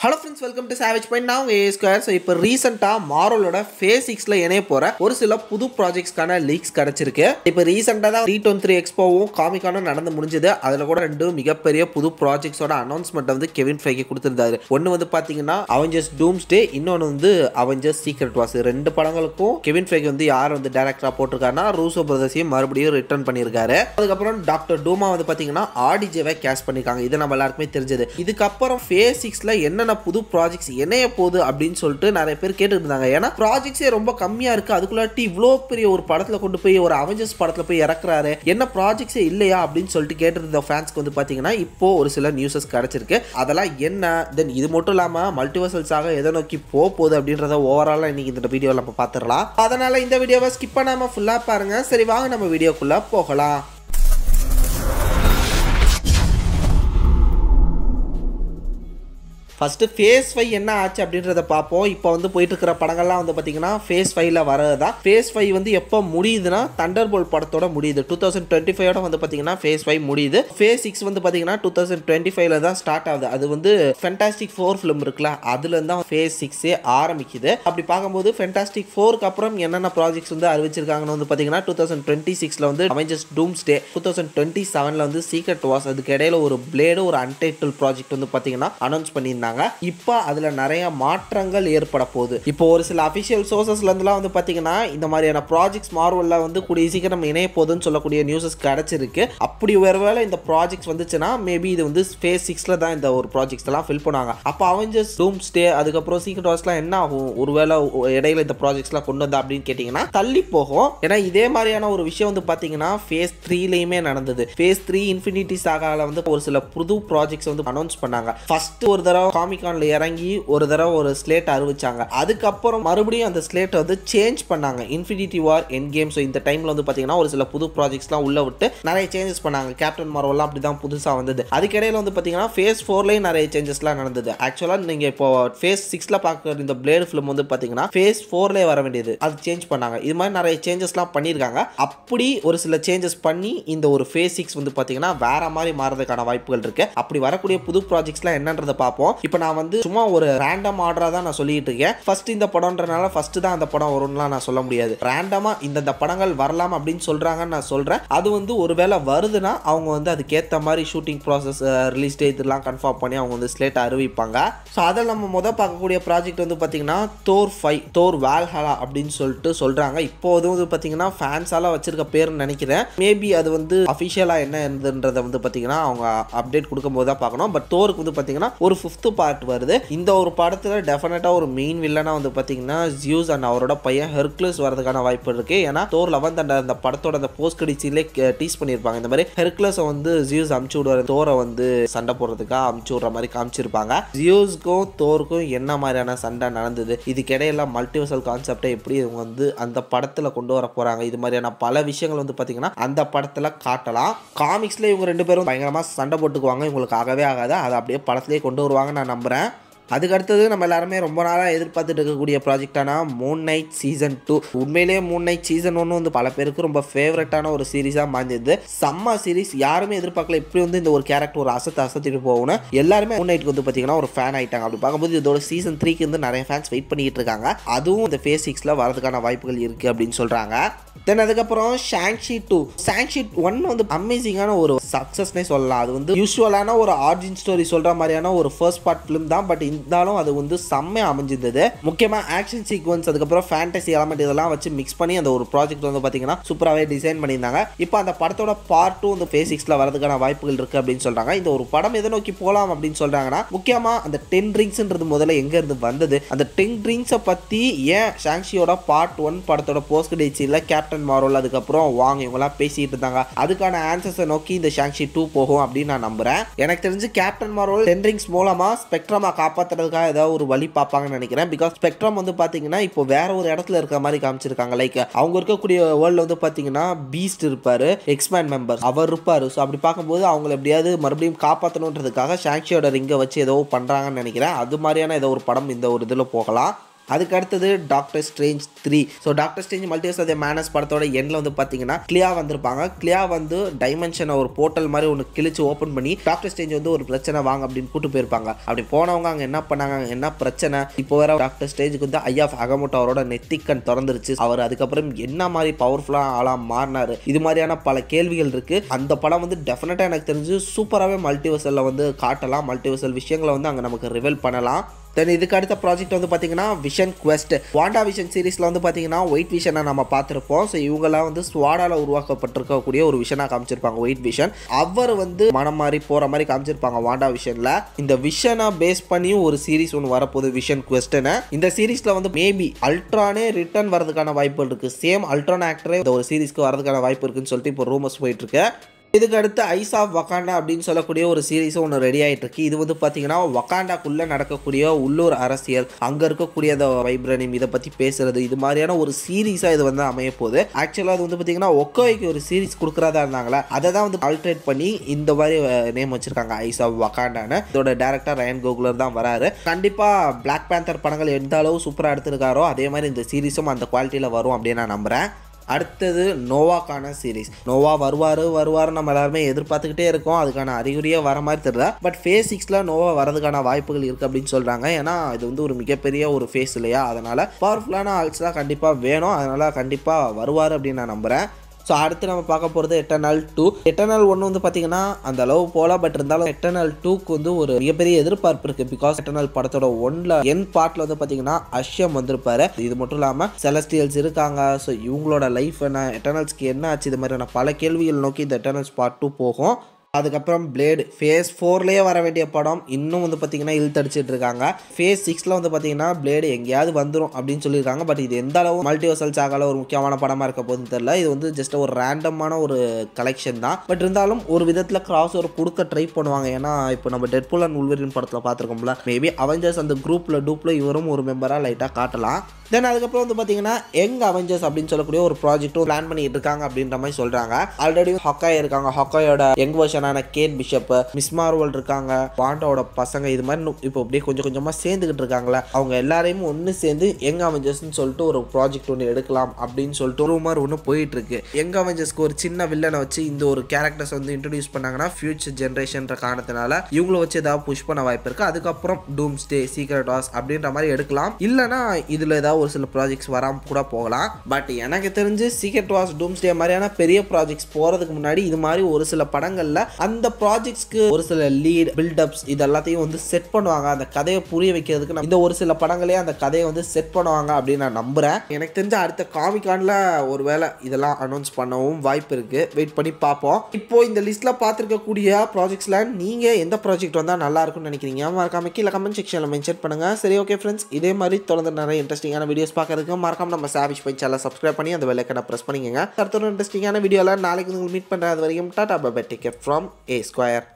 hello friends welcome to savage point நான் உங்கள் ஏ square so இப்போ ரீசெண்டாக மாரோலோட ஃபேஸ் சிக்ஸில் இணைய போகிற ஒரு சில புது ப்ராஜெக்ட்ஸ்க்கான லீக்ஸ் கிடச்சிருக்கு இப்போ ரீசெண்டாக தான் த்ரீ டுவெண்ட்டி த்ரீ எக்ஸ்போவும் காமிக்கானும் நடந்து முடிஞ்சது அதில் கூட ரெண்டு மிகப்பெரிய புது ப்ராஜெக்ட்ஸோட அனௌன்ஸ்மெண்ட் வந்து கெவின் ஃபைக்கு கொடுத்துருந்தாரு ஒன்று வந்து பார்த்தீங்கன்னா அவெஞ்சர்ஸ் டூம்ஸ் டே இன்னொன்று வந்து அவெஞ்சர்ஸ் சீக்ரெட் வாஸ் ரெண்டு படங்களுக்கும் கெவின் ஃபைக் வந்து யார் வந்து டேரக்டராக போட்டிருக்காருன்னா ரூசோ பிரதர்ஸையும் மறுபடியும் ரிட்டர்ன் பண்ணியிருக்காரு அதுக்கப்புறம் டாக்டர் டூமா வந்து பார்த்தீங்கன்னா ஆடிஜேவை கேஷ் பண்ணியிருக்காங்க இது நம்ம எல்லாருக்குமே தெரிஞ்சது இதுக்கப்புறம் ஃபேஸ் சிக்ஸில் என்னென்ன புது ப்ராஜெக்ட்ஸ் இணைய போகுது அப்படின்னு சொல்லிட்டு நிறைய பேர் கேட்டுட்டு இருந்தாங்க ஏன்னா ப்ராஜெக்ட்ஸே ரொம்ப கம்மியாக இருக்குது அதுக்குள்ளாட்டி இவ்வளோ பெரிய ஒரு படத்தில் கொண்டு போய் ஒரு அவெஞ்சர்ஸ் படத்தில் போய் இறக்குறாரு என்ன ப்ராஜெக்ட்ஸே இல்லையா அப்படின்னு சொல்லிட்டு கேட்டிருந்த ஃபேன்ஸ்க்கு வந்து பார்த்தீங்கன்னா இப்போ ஒரு சில நியூஸஸ் கிடச்சிருக்கு அதெல்லாம் என்ன தென் இது மட்டும் இல்லாமல் மல்டிவர்சல்ஸாக எதை நோக்கி போக போகுது அப்படின்றத ஓவராலாக இன்னைக்கு இந்த வீடியோவில் நம்ம பார்த்துடலாம் அதனால் இந்த வீடியோவை ஸ்கிப் பண்ணாமல் ஃபுல்லாக பாருங்கள் சரி வாங்க நம்ம வீடியோக்குள்ளே போகலாம் ஃபஸ்ட்டு ஃபேஸ் ஃபைவ் என்ன ஆச்சு அப்படின்றத பார்ப்போம் இப்போ வந்து போயிட்டு இருக்கிற படங்கள்லாம் வந்து பார்த்தீங்கன்னா ஃபேஸ் ஃபைவ்ல வரது தான் ஃபேஸ் ஃபைவ் வந்து எப்போ முடியுதுன்னா தண்டர் போல் படத்தோட முடியுது டூ தௌசண்ட் டுவெண்ட்டி ஃபைவோட வந்து பார்த்தீங்கன்னா ஃபேஸ் ஃபைவ் முடியுது ஃபேஸ் சிக்ஸ் வந்து பார்த்தீங்கன்னா டூ தௌசண்ட் டுவெண்ட்டி ஃபைவ்ல தான் ஸ்டார்ட் ஆகுது அது வந்து ஃபென்டாஸ்டிக் ஃபோர் ஃபிலிம் இருக்குல்ல அதுலேருந்து தான் ஃபேஸ் சிக்ஸே ஆரம்பிக்குது அப்படி பார்க்கும்போது ஃபென்டாஸ்டிக் ஃபோருக்கு அப்புறம் என்னென்ன ப்ராஜெக்ட்ஸ் வந்து அறிவிச்சிருக்காங்கன்னு வந்து பார்த்தீங்கன்னா டூ தௌசண்ட் டுவெண்ட்டி சிக்ஸில் வந்து Avengers Doomsday two thousand twenty செவனில் வந்து சீக்ரெட் வாஸ் அதுக்கு இடையில ஒரு பிளேடு ஒரு அன்டைட்டில் ப்ராஜெக்ட் வந்து பார்த்தீங்கன்னா அனௌன்ஸ் பண்ணியிருந்தாங்க இப்போ அதில் நிறைய மாற்றங்கள் ஏற்பட போகுது இப்போ ஒரு சில அஃபிஷியல் சோர்சஸ்லேருந்துலாம் வந்து பார்த்தீங்கன்னா இந்த மாதிரியான ப்ராஜெக்ட்ஸ் மார்வலில் வந்து கூடிய சீக்கிரம் இணைய போகுதுன்னு சொல்லக்கூடிய நியூஸஸ் கிடச்சிருக்கு அப்படி ஒருவேளை இந்த ப்ராஜெக்ட்ஸ் வந்துச்சுன்னா மேபி இது வந்து ஃபேஸ் சிக்ஸில் தான் இந்த ஒரு ப்ராஜெக்ட்ஸ் எல்லாம் ஃபில் பண்ணுவாங்க அப்போ அவெஞ்சர்ஸ் டூம் ஸ்டே அதுக்கப்புறம் சீக்ரெட் வாஸ்லாம் என்ன ஆகும் ஒருவேளை இடையில இந்த ப்ராஜெக்ட்ஸ்லாம் கொண்டு வந்தா அப்படின்னு கேட்டிங்கன்னா தள்ளி போகும் ஏன்னா இதே மாதிரியான ஒரு விஷயம் வந்து பார்த்தீங்கன்னா ஃபேஸ் த்ரீலையுமே நடந்தது ஃபேஸ் த்ரீ இன்ஃபினிட்டி சாகால வந்து ஒரு சில புது ப்ராஜெக்ட்ஸ் வந்து அனௌன்ஸ் பண்ணாங்க ஃபர்ஸ்ட் ஒரு தடவை காமிகான்ல இறங்கி ஒரு தடவை ஒரு ஸ்லேட் அறிவிச்சாங்க அதுக்கப்புறம் மறுபடியும் அந்த ஸ்லேட்டை வந்து சேஞ்ச் பண்ணாங்க Infinity War Endgame so இந்த டைமில் வந்து பார்த்தீங்கன்னா ஒரு சில புது ப்ராஜெக்ட்ஸ்லாம் உள்ள விட்டு நிறைய சேஞ்சஸ் பண்ணாங்க கேப்டன் மார்வெல்லாம் அப்படி தான் புதுசாக வந்தது அதுக்கிடையில் வந்து பார்த்தீங்கன்னா ஃபேஸ் ஃபோர்லேயும் நிறைய சேஞ்சஸ்லாம் நடந்தது ஆக்சுவலாக நீங்கள் இப்போ ஃபேஸ் சிக்ஸில் பார்க்குற இந்த பிளேடு ஃபிலிம் வந்து பார்த்தீங்கன்னா ஃபேஸ் ஃபோர்லேயே வர வேண்டியது அது சேஞ்ச் பண்ணாங்க இது மாதிரி நிறைய சேஞ்சஸ்லாம் பண்ணியிருக்காங்க அப்படி ஒரு சில சேஞ்சஸ் பண்ணி இந்த ஒரு ஃபேஸ் சிக்ஸ் வந்து பார்த்தீங்கன்னா வேற மாதிரி மாறதுக்கான வாய்ப்புகள் இருக்கு அப்படி வரக்கூடிய புது ப்ராஜெக்ட்ஸ்லாம் என்னன்றதை பார்ப்போம் இப்போ நான் வந்து சும்மா ஒரு ரேண்டம் ஆர்டராக தான் நான் சொல்லிட்டு இருக்கேன் ஃபர்ஸ்ட் இந்த படம்ன்றனால ஃபர்ஸ்ட் தான் அந்த படம் வரும்லாம் நான் சொல்ல முடியாது ரேண்டமாக இந்தந்த படங்கள் வரலாம் அப்படின்னு சொல்கிறாங்கன்னு நான் சொல்கிறேன் அது வந்து ஒருவேளை வருதுன்னா அவங்க வந்து அதுக்கேற்ற மாதிரி ஷூட்டிங் ப்ராசஸ் ரிலீஸ் டேட் இதெல்லாம் கன்ஃபார்ம் பண்ணி அவங்க வந்து ஸ்லேட்டை அறிவிப்பாங்க ஸோ அதில் நம்ம முதல் பார்க்கக்கூடிய ப்ராஜெக்ட் வந்து பார்த்தீங்கன்னா தோர் ஃபைவ் தோர் வேல்ஹலா அப்படின்னு சொல்லிட்டு சொல்கிறாங்க இப்போது வந்து பார்த்தீங்கன்னா ஃபேன்ஸால வச்சிருக்க பேர்னு நினைக்கிறேன் மேபி அது வந்து அஃபிஷியலாக என்ன இருந்ததுன்றதை வந்து பார்த்தீங்கன்னா அவங்க அப்டேட் கொடுக்கும்போது தான் பார்க்கணும் பட் தோருக்கு வந்து பார்த்தீங்கன்னா ஒரு ஃபிஃப்த்து பார்ட் வருது இந்த ஒரு படத்தில் டெஃபினட்டாக ஒரு மெயின் வில்லனாக வந்து பார்த்தீங்கன்னா ஜியூஸ் அண்ட் அவரோட பையன் ஹெர்க்லஸ் வரதுக்கான வாய்ப்பு இருக்கு ஏன்னா தோர் லெவன்த் அண்ட் அந்த படத்தோட அந்த போஸ்ட் கடிச்சிலே டீஸ் பண்ணியிருப்பாங்க இந்த மாதிரி ஹெர்க்லஸை வந்து ஜியூஸ் அமுச்சு விடுவார் தோரை வந்து சண்டை போடுறதுக்காக அமுச்சு விடுற மாதிரி காமிச்சிருப்பாங்க ஜியூஸ்க்கும் தோருக்கும் என்ன மாதிரியான சண்டை நடந்தது இதுக்கிடையில மல்டிவர்சல் கான்செப்டை எப்படி இவங்க வந்து அந்த படத்தில் கொண்டு வர போகிறாங்க இது மாதிரியான பல விஷயங்கள் வந்து பார்த்தீங்கன்னா அந்த படத்தில் காட்டலாம் காமிக்ஸில் இவங்க ரெண்டு பேரும் பயங்கரமாக சண்டை போட்டுக்குவாங்க இவங்களுக்கு ஆகவே ஆகாது அதை அப்படியே படத்துலேயே கொண்டு வருவாங்க நான் நம்புகிறேன் அதுக்கு அடுத்தது நம்ம எல்லாருமே ரொம்ப நாளாக எதிர்பார்த்துட்டு இருக்கக்கூடிய ப்ராஜெக்டான மூன் நைட் சீசன் டூ உண்மையிலேயே மூன் நைட் சீசன் ஒன்று வந்து பல பேருக்கு ரொம்ப ஃபேவரட்டான ஒரு சீரிஸாக மாறிந்தது செம்ம சீரிஸ் யாருமே எதிர்பார்க்கல இப்படி வந்து இந்த ஒரு கேரக்டர் ஒரு அசத்து அசத்திட்டு போகணும் எல்லாருமே மூன் நைட்டுக்கு வந்து பார்த்தீங்கன்னா ஒரு ஃபேன் ஆயிட்டாங்க அப்படி பார்க்கும்போது இதோட சீசன் த்ரீக்கு வந்து நிறைய ஃபேன்ஸ் வெயிட் பண்ணிட்டு இருக்காங்க அதுவும் இந்த ஃபேஸ் சிக்ஸில் வரதுக்கான வாய்ப்புகள் இருக்குது அப்படின்னு சொல்கிறாங்க தென் அதுக்கப்புறம் ஷாங்ஷி டூ ஷாங்ஷி ஒன் வந்து அமேசிங்கான ஒரு சக்ஸஸ்னே சொல்லலாம் அது வந்து யூஸ்வலான ஒரு ஆர்ஜின் ஸ்டோரி சொல்கிற மாதிரியான ஒரு ஃபர்ஸ்ட் பார்ட் ஃபிலிம் தான் பட் இருந்தாலும் அது வந்து செம்மையாக அமைஞ்சிருந்தது முக்கியமாக ஆக்ஷன் சீக்வன்ஸ் அதுக்கப்புறம் ஃபேண்டசி எலமெண்ட் இதெல்லாம் வச்சு மிக்ஸ் பண்ணி அந்த ஒரு ப்ராஜெக்ட் வந்து பார்த்தீங்கன்னா சூப்பராகவே டிசைன் பண்ணியிருந்தாங்க இப்போ அந்த படத்தோட பார்ட் டூ இந்த ஃபேஸ் சிக்ஸில் வரதுக்கான வாய்ப்புகள் இருக்குது அப்படின்னு சொல்கிறாங்க இந்த ஒரு படம் எதை நோக்கி போகலாம் அப்படின்னு சொல்கிறாங்கன்னா முக்கியமாக அந்த டென் ட்ரிங்க்ஸ்ன்றது முதல்ல எங்கேருந்து வந்தது அந்த டென் ட்ரிங்க்ஸை பற்றி ஏன் ஷாங்ஷியோட பார்ட் ஒன் படத்தோட போஸ்ட் டேச்சியில் கேப்டன் மாரோல் அதுக்கப்புறம் வாங்க இவங்களாம் பேசிட்டு இருந்தாங்க அதுக்கான ஆன்சர்ஸை நோக்கி இந்த ஷாங்ஷி டூ போகும் அப்படின்னு நான் நம்புறேன் எனக்கு தெரிஞ்சு கேப்டன் மாரோல் டென் ரிங்ஸ் மூலமா ஸ்பெக்ட்ரமா காப்பாத்துறதுக்காக ஏதாவது ஒரு வழி பார்ப்பாங்கன்னு நினைக்கிறேன் பிகாஸ் ஸ்பெக்ட்ரம் வந்து பாத்தீங்கன்னா இப்போ வேற ஒரு இடத்துல இருக்க மாதிரி காமிச்சிருக்காங்க லைக் அவங்க இருக்கக்கூடிய வேர்ல்ட்ல வந்து பாத்தீங்கன்னா பீஸ்ட் இருப்பாரு எக்ஸ்மேன் மெம்பர் அவர் இருப்பாரு ஸோ அப்படி பார்க்கும்போது அவங்களை எப்படியாவது மறுபடியும் காப்பாற்றணுன்றதுக்காக ஷாங்ஷியோட ரிங்கை வச்சு ஏதோ பண்றாங்கன்னு நினைக்கிறேன் அது மாதிரியான ஏதோ ஒரு படம் இந்த ஒரு இதில் போகலாம் அதுக்கு அடுத்தது Doctor Strange three so Doctor Strange multiverse அதே மேனஸ் படத்தோட எண்ணில் வந்து பார்த்தீங்கன்னா கிளியா வந்திருப்பாங்க கிளியா வந்து டைமென்ஷனை ஒரு போர்ட்டல் மாதிரி ஒன்று கிழிச்சு ஓப்பன் பண்ணி டாக்டர் ஸ்ட்ரேஞ்ச் வந்து ஒரு பிரச்சனை வாங்க அப்படின்னு கூட்டு போயிருப்பாங்க அப்படி போனவங்க அங்கே என்ன பண்ணாங்க அங்க என்ன பிரச்சனை இப்போ வேற டாக்டர் ஸ்டேஜுக்கு வந்து ஐயா அகமோட்டோ அவரோட நெத்திக்கண் திறந்துருச்சு அவர் அதுக்கப்புறம் என்ன மாதிரி பவர்ஃபுல்லாக ஆளாக மாறினாரு இது மாதிரியான பல கேள்விகள் இருக்கு அந்த படம் வந்து டெஃபினட்டாக எனக்கு தெரிஞ்சு சூப்பராகவே மல்டிவர்சலில் வந்து காட்டலாம் மல்டிவர்சல் விஷயங்களை வந்து அங்கே நமக்கு ரிவீல் பண்ணலாம் தென் இதுக்கு அடுத்த ப்ராஜெக்ட் வந்து பார்த்தீங்கன்னா விஷன் குவெஸ்ட் வாண்டா விஷன் சீரிஸில் வந்து பார்த்தீங்கன்னா ஒயிட் விஷனை நம்ம பார்த்துருப்போம் ஸோ இவங்கெல்லாம் வந்து ஸ்வாடால உருவாக்கப்பட்டிருக்கக்கூடிய ஒரு விஷனாக காமிச்சிருப்பாங்க ஒயிட் விஷன் அவர் வந்து மனம் மாதிரி போகிற மாதிரி காமிச்சிருப்பாங்க வாண்டா விஷனில் இந்த விஷனை பேஸ் பண்ணியும் ஒரு சீரிஸ் ஒன்று வரப்போகுது விஷன் குவெஸ்ட்னு இந்த சீரிஸில் வந்து மேபி அல்ட்ரானே ரிட்டர்ன் வரதுக்கான வாய்ப்புகள் இருக்குது சேம் அல்ட்ரான் ஆக்டரே இந்த ஒரு சீரிஸ்க்கு வரதுக்கான வாய்ப்பு இருக்குன்னு சொல்லிட்டு இப்போ ரூமர்ஸ் போயிட்டு இருக்கு இதுக்கு அடுத்து ஐஸ் ஆஃப் வக்காண்டா அப்படின்னு சொல்லக்கூடிய ஒரு சீரிஸ் ஒன்று ரெடி ஆகிட்டு இருக்கு இது வந்து பார்த்தீங்கன்னா வக்காண்டாக்குள்ளே நடக்கக்கூடிய உள்ளூர் அரசியல் அங்கே இருக்கக்கூடிய அந்த வைப்ரனியம் இதை பற்றி பேசுறது இது மாதிரியான ஒரு சீரீஸாக இது வந்து அமைய போகுது ஆக்சுவலாக அது வந்து பார்த்தீங்கன்னா ஒக்கோய்க்கு ஒரு சீரிஸ் கொடுக்குறதா இருந்தாங்களே அதை தான் வந்து ஆல்ட்ரேட் பண்ணி இந்த மாதிரி நேம் வச்சிருக்காங்க ஐஸ் ஆஃப் வக்காண்டான்னு இதோட டேரக்டர் ரயன் கோகுலர் தான் வராரு கண்டிப்பாக பிளாக் பேந்தர் படங்கள் எந்த அளவு சூப்பராக எடுத்திருக்காரோ அதே மாதிரி இந்த சீரிஸும் அந்த குவாலிட்டியில் வரும் அப்படின்னு நான் நம்புகிறேன் அடுத்தது நோவாக்கான சீரிஸ் நோவா வருவார் வருவார் நம்ம எல்லாருமே எதிர்பார்த்துக்கிட்டே இருக்கோம் அதுக்கான அறிகுறியே வர மாதிரி தெரியல பட் ஃபேஸ் சிக்ஸில் நோவா வரதுக்கான வாய்ப்புகள் இருக்குது அப்படின்னு சொல்கிறாங்க ஏன்னா இது வந்து ஒரு மிகப்பெரிய ஒரு ஃபேஸ் இல்லையா அதனால் பவர்ஃபுல்லான ஆல்ஸ் தான் கண்டிப்பாக வேணும் அதனால் கண்டிப்பாக வருவார் அப்படின்னு நான் நம்புகிறேன் ஸோ அடுத்து நம்ம பார்க்க போகிறது எட்டர்னல் டூ எட்டர்னல் ஒன்று வந்து பார்த்தீங்கன்னா அந்த அளவு போல பட் இருந்தாலும் எட்டர்னல் டூக்கு வந்து ஒரு மிகப்பெரிய எதிர்பார்ப்பு இருக்குது பிகாஸ் எட்டர்னல் படத்தோட ஒன்ல என் பார்ட்டில் வந்து பார்த்தீங்கன்னா அஷ்யம் வந்திருப்பாரு இது மட்டும் இல்லாமல் செலஸ்டியல்ஸ் இருக்காங்க ஸோ இவங்களோட லைஃப் என்ன எட்டர்னல்ஸ்க்கு என்ன ஆச்சு இது மாதிரியான பல கேள்விகள் நோக்கி இந்த எட்டர்னல்ஸ் பார்ட் டூ போகும் அதுக்கப்புறம் பிளேடு ஃபேஸ் ஃபோர்லேயே வர வேண்டிய படம் இன்னும் வந்து பார்த்தீங்கன்னா இழுத்தடிச்சிட்டு இருக்காங்க ஃபேஸ் சிக்ஸில் வந்து பார்த்தீங்கன்னா பிளேடு எங்கேயாவது வந்துடும் அப்படின்னு சொல்லியிருக்காங்க பட் இது எந்த அளவு மல்டிவர்சல் சாகால ஒரு முக்கியமான படமாக இருக்க போகுதுன்னு தெரியல இது வந்து ஜஸ்ட் ஒரு ரேண்டமான ஒரு கலெக்ஷன் தான் பட் இருந்தாலும் ஒரு விதத்தில் கிராஸ் ஒரு கொடுக்க ட்ரை பண்ணுவாங்க ஏன்னா இப்போ நம்ம டெட்புல் அண்ட் உள்வரின் படத்தில் பார்த்துருக்கோம்ல மேபி அவெஞ்சர்ஸ் அந்த குரூப்பில் டூப்பில் இவரும் ஒரு மெம்பராக லைட்டாக காட்டலாம் தென் அதுக்கப்புறம் வந்து பார்த்தீங்கன்னா யங் அவெஞ்சர்ஸ் அப்படின்னு சொல்லக்கூடிய ஒரு ப்ராஜெக்ட்டும் பிளான் பண்ணிட்டு இருக்காங்க அப்படின்ற மாதிரி சொல்கிறாங்க ஆல்ரெடி ஹக்காய் இருக்காங்க ஹக்காயோட யங் வெர்ஷனான கேட் பிஷப் மிஸ் மார்வல் இருக்காங்க பாண்டாவோட பசங்க இது மாதிரி இன்னும் இப்போ அப்படியே கொஞ்சம் கொஞ்சமாக சேர்ந்துக்கிட்டு இருக்காங்களே அவங்க எல்லாரையும் ஒன்று சேர்ந்து யங் அவெஞ்சர்ஸ்னு சொல்லிட்டு ஒரு ப்ராஜெக்ட் ஒன்று எடுக்கலாம் அப்படின்னு சொல்லிட்டு ரூமர் ஒன்று போயிட்டு இருக்கு யங் அவெஞ்சர்ஸ்க்கு ஒரு சின்ன வில்லனை வச்சு இந்த ஒரு கேரக்டர்ஸ் வந்து இன்ட்ரடியூஸ் பண்ணாங்கன்னா ஃபியூச்சர் ஜென்ரேஷன்ற காரணத்தினால இவங்கள வச்சு ஏதாவது புஷ் பண்ண வாய்ப்பு இருக்கு அதுக்கப்புறம் டூம் ஸ்டே சீக்ரெட் வாஸ் அப்படின்ற மாதிரி எடுக்கலாம் இல்லைனா இதில் ஏதாவது ஒரு சில ப்ராஜெக்ட்ஸ் வராமல் கூட போகலாம் பட் எனக்கு தெரிஞ்சு சீக்ரெட் வாஸ் டூம் ஸ்டே மாதிரியான பெரிய ப்ராஜெக்ட்ஸ் போகிறதுக்கு முன்னாடி இது மாதிரி ஒரு சில படங்களில் அந்த ப்ராஜெக்ட்ஸ்க்கு ஒரு சில லீட் பில்டப்ஸ் இது எல்லாத்தையும் வந்து செட் பண்ணுவாங்க அந்த கதையை புரிய வைக்கிறதுக்கு நம்ம இந்த ஒரு சில படங்களே அந்த கதையை வந்து செட் பண்ணுவாங்க அப்படின்னு நான் நம்புகிறேன் எனக்கு தெரிஞ்ச அடுத்த காமிகானில் ஒரு வேளை இதெல்லாம் அனௌன்ஸ் பண்ணவும் வாய்ப்பு இருக்குது வெயிட் பண்ணி பார்ப்போம் இப்போ இந்த லிஸ்ட்டில் பார்த்துருக்கக்கூடிய ப்ராஜெக்ட்ஸில் நீங்கள் எந்த ப்ராஜெக்ட் வந்தால் நல்லா இருக்கும்னு நினைக்கிறீங்க மறக்காம கீழே கமெண்ட் செக்ஷனில் மென்ஷன் பண்ணுங்கள் சரி ஓகே ஃப்ரெண்ட்ஸ் இதே மாதிரி தொடர்ந்து நிறைய இன்ட்ரெஸ்டிங்கான வீடியோஸ் பார்க்கறதுக்கு மறக்காம நம்ம சாவிஷ் பை சேனல் சப்ஸ்கிரைப் பண்ணி அந்த வெள்ளைக்கனை ப்ரெஸ் பண்ணிக்கங்க அடுத்த ஒரு இன்ட்ரெஸ்டிங்கான வீடியோவில் நாளைக்கு உங்களுக்கு மீட் பண்ணுறது வரைக்கும் டாடா bye take from A square